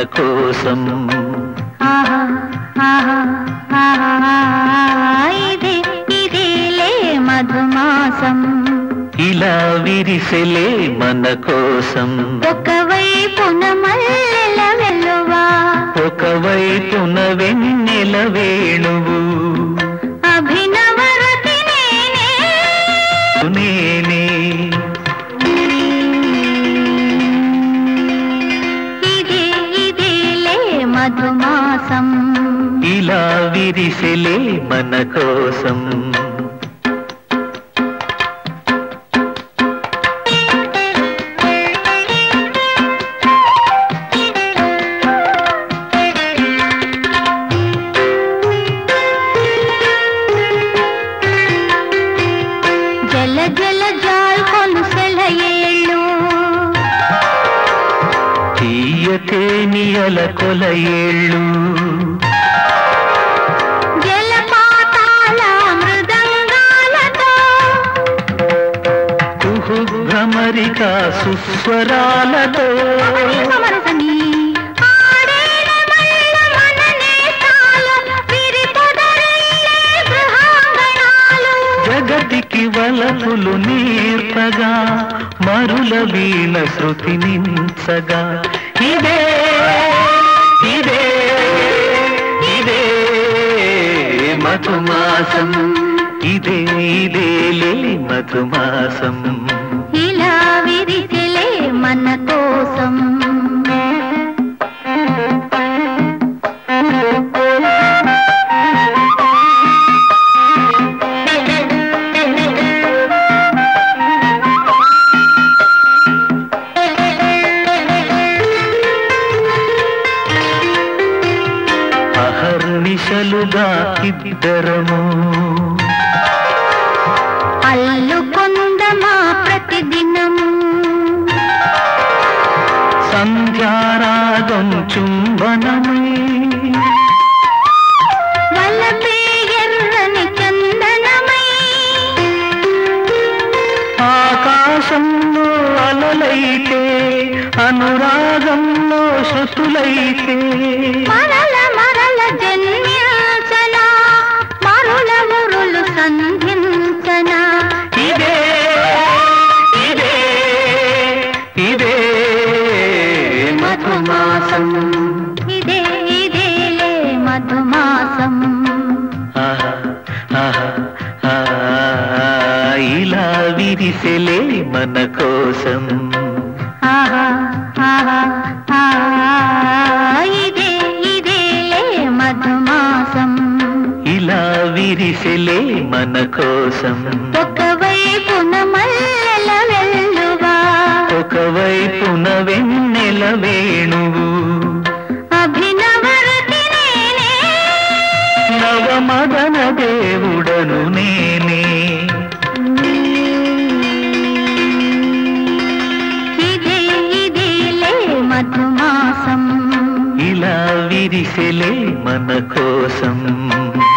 కోసం ఆహా ఆహా ఆహా ఇదే ఇదేలే మధుమాసం ఇలా విరిసెలే మన కోసం ఒకవైపున మల్లెల వెల్లువా ఒకవైపున వెన్నెల వేణువు అభినవరతి నేనే నేనే ఇదే ఇదేలే మధుమాసం ఇలా విరిసెలే మన కోసం జల జల జాల్కొను సెలయేళ్ళు తీయతేనియల కొల ఏళ్ళు జలపాతాల మృదంగాలతో కుహు భ్రమరిక సుస్వరాలతో సమరసని ఆడేల మల్ల మన నేతాలు విరిపొదరిల్లే గృహాంగణాలు జగతికి వలపులు నేర్పగా మరుల వీణ శృతి నించగా ఇదే ఇదే ఇదే మధుమాసం ఇదే ఇదేలే మధుమాసం ఇలా విరిసిలే మన కోసం అహర్నిశలుగా ఇద్దరము అల్లుకొందమా ప్రతిదినము సంధ్యారాగం చుంబనమై వలపే ఎర్రని చందనమై ఆకాశంలో అలలైతే అనురాగంలో శృతులైతే మరల మరల జన్మించనా మరుల మురులు సంధించనా ఇదే ఇదే ఇదే మధుమాసం ఇదే ఇదేలే మధుమాసం ఆహా, ఆహా, ఆ, ఇలా విరిసెలే మన కోసం ఆహా ఆహా ఆ, ఇదే ఇదేలే మధుమాసం ఇలా విరిసెలే మన కోసం ఒకవైపున మల్లెల వెల్లువా ఒకవైపున వెన్నెల వేణువు అభినవరతి నేనే నవమదన దేవుడను నేనే ఇదే ఇదేలే మధుమాసం ఇలా విరిసెలే మన కోసం